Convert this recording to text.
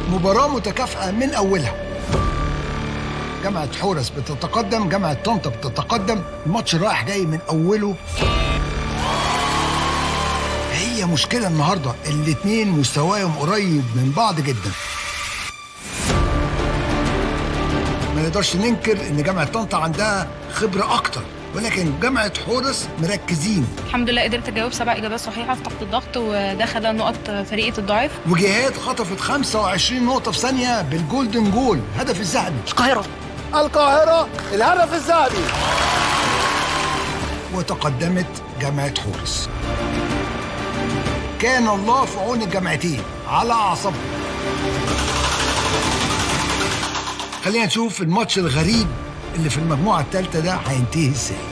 مباراة متكافئة من أولها جامعة حورس بتتقدم جامعة طنطا بتتقدم الماتش رايح جاي من أوله هي مشكلة النهاردة الاتنين مستواهم قريب من بعض جدا ما نقدرش ننكر ان جامعة طنطا عندها خبرة أكتر ولكن جامعة حورس مركزين الحمد لله قدرت اجاوب سبع اجابات صحيحه في تحت الضغط وده خلى نقط فريقي تضاعف وجهاد خطفت 25 نقطة في ثانية بالجولدن جول هدف الذهبي القاهره القاهرة الهدف الذهبي وتقدمت جامعة حورس كان الله في عون الجامعتين على أعصابهم خلينا نشوف الماتش الغريب اللي في المجموعة الثالثة ده هينتهي ازاي